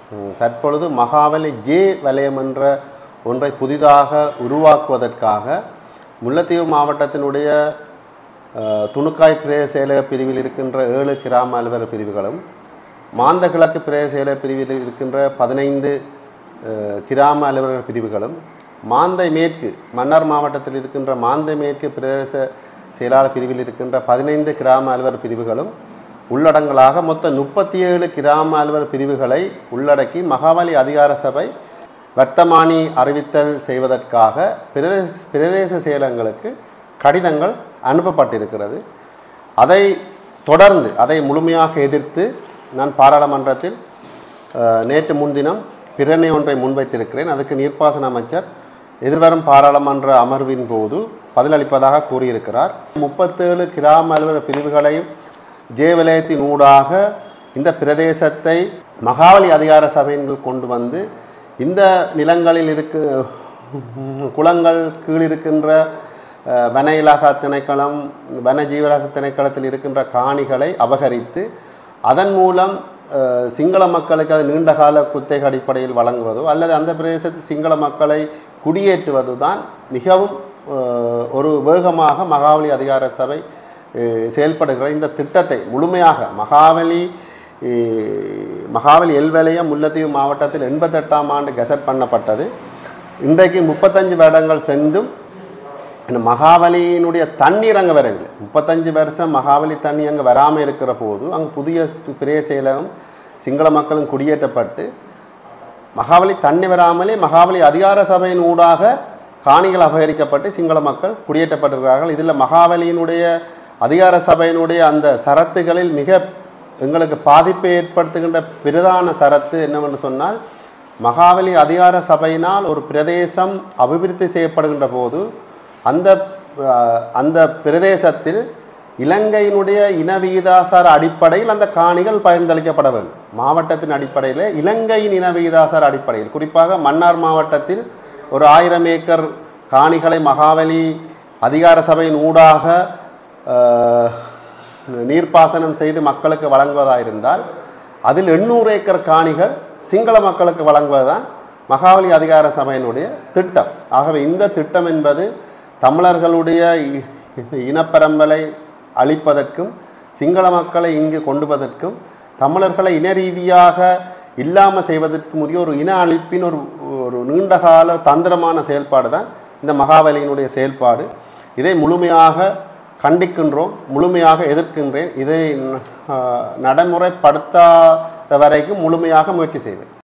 ம், தற்பொழுது மகாவலி ஜே வலயம் என்ற ஒன்றை புதிதாக உருவாக்குவதற்காக முல்லைத்தீவு மாவட்டத்தினுடைய அஹ், துணுக்காய் பிரதேச செயலக பிரிவில் இருக்கின்ற ஏழு கிராம அலுவலர் பிரிவுகளும் மாந்த கிழக்கு பிரதேச செயலக பிரிவில் இருக்கின்ற பதினைந்து அஹ், கிராம அலுவலர் பிரிவுகளும் மாந்தை மேற்கு மன்னார் மாவட்டத்தில் இருக்கின்ற மாந்தை மேற்கு பிரதேச செயலாளர் பிரிவில் இருக்கின்ற பதினைந்து கிராம அலுவலர் பிரிவுகளும் உள்ளடங்கலாக மொத்தம் முப்பத்தி ஏழு கிராம அலுவலர் பிரிவுகளை உள்ளடக்கி மகாவலி அதிகார சபை வர்த்தமானி அறிவித்தல் செய்வதற்காக பிரதேச பிரதேச செயலகங்களுக்கு கடிதங்கள் அனுப்பப்பட்டிருக்கிறது அதை தொடர்ந்து அதை முழுமையாக எதிர்த்து நான் பாராளுமன்றத்தில் அஹ், நேற்று முன்தினம் பிரேரணை ஒன்றை முன்வைத்திருக்கிறேன் அதுக்கு நீர்ப்பாசன அமைச்சர் எதிர்வரும் பாராளுமன்ற அமர்வின் போது பதிலளிப்பதாக கூறியிருக்கிறார் முப்பத்தேழு கிராம அலுவலர் பிரிவுகளையும் ஜே வலயத்தின் ஊடாக இந்த பிரதேசத்தை மகாவலி அதிகார சபையின்கள் கொண்டு வந்து இந்த நிலங்களில் இருக்கு குளங்கள் கீழ் இருக்கின்ற அஹ், வன இலாகா திணைக்களம் வன ஜீவராச திணைக்களத்தில் இருக்கின்ற காணிகளை அபகரித்து அதன் மூலம் அஹ், சிங்கள மக்களுக்கு அது நீண்டகால குத்தகை அடிப்படையில் வழங்குவதோ அல்லது அந்த பிரதேசத்தில் சிங்கள மக்களை குடியேற்றுவது தான் மிகவும் அஹ், ஒரு வேகமாக மகாவலி அதிகார சபை அஹ், செயல்படுகிற இந்த திட்டத்தை முழுமையாக மகாவலி அஹ், மகாவலி எல்வலயம் முல்லைத்தீவு மாவட்டத்தில் எண்பத்தெட்டாம் ஆண்டு கெசட் பண்ணப்பட்டது இன்றைக்கு முப்பத்தஞ்சு வருடங்கள் சென்றும் இந்த மகாவலியினுடைய தண்ணீர் அங்கே வரவில்லை முப்பத்தஞ்சு வருஷம் மகாவலி தண்ணி அங்கே வராமல் இருக்கிற போது அங்கே புதிய பிரேய செயலகம் சிங்கள மக்களும் குடியேற்றப்பட்டு மகாவலி தண்ணி வராமலே மகாவலி அதிகார சபையின் ஊடாக காணிகள் அபகரிக்கப்பட்டு சிங்கள மக்கள் குடியேற்றப்பட்டிருக்கிறார்கள் இதில் மகாவலியினுடைய அதிகார சபையினுடைய அந்த சரத்துகளில் மிக எங்களுக்கு பாதிப்பை ஏற்படுத்துகின்ற பிரதான சரத்து என்னவென்று சொன்னால் மகாவலி அதிகார சபையினால் ஒரு பிரதேசம் அபிவிருத்தி செய்யப்படுகின்ற போது அந்த அஹ், அந்த பிரதேசத்தில் இலங்கையினுடைய இன விகிதாசார அடிப்படையில் அந்த காணிகள் பகிர்ந்தளிக்கப்பட வேண்டும் மாவட்டத்தின் அடிப்படையில் இலங்கையின் இன விகிதாசார அடிப்படையில் குறிப்பாக மன்னார் மாவட்டத்தில் ஒரு ஆயிரம் ஏக்கர் காணிகளை மகாவலி அதிகார சபையின் ஊடாக அஹ், நீர்ப்பாசனம் செய்து மக்களுக்கு வழங்குவதாக இருந்தால் அதில் எண்ணூறு ஏக்கர் காணிகள் சிங்கள மக்களுக்கு வழங்குவதுதான் மகாவலி அதிகார சபையினுடைய திட்டம் ஆகவே இந்த திட்டம் என்பது தமிழர்களுடைய இ- இனப்பரம்பலை அழிப்பதற்கும் சிங்கள மக்களை இங்கு கொண்டுவதற்கும் தமிழர்களை இன ரீதியாக இல்லாமல் செய்வதற்கும் உரிய ஒரு இன அழிப்பின் ஒரு ஒரு நீண்டகால தந்திரமான செயல்பாடு தான் இந்த மகாவலியினுடைய செயல்பாடு இதை முழுமையாக கண்டிக்கின்றோம் முழுமையாக எதிர்க்கின்றேன் இதை அஹ், நடைமுறைப்படுத்தாத வரைக்கும் முழுமையாக முயற்சி செய்வேன்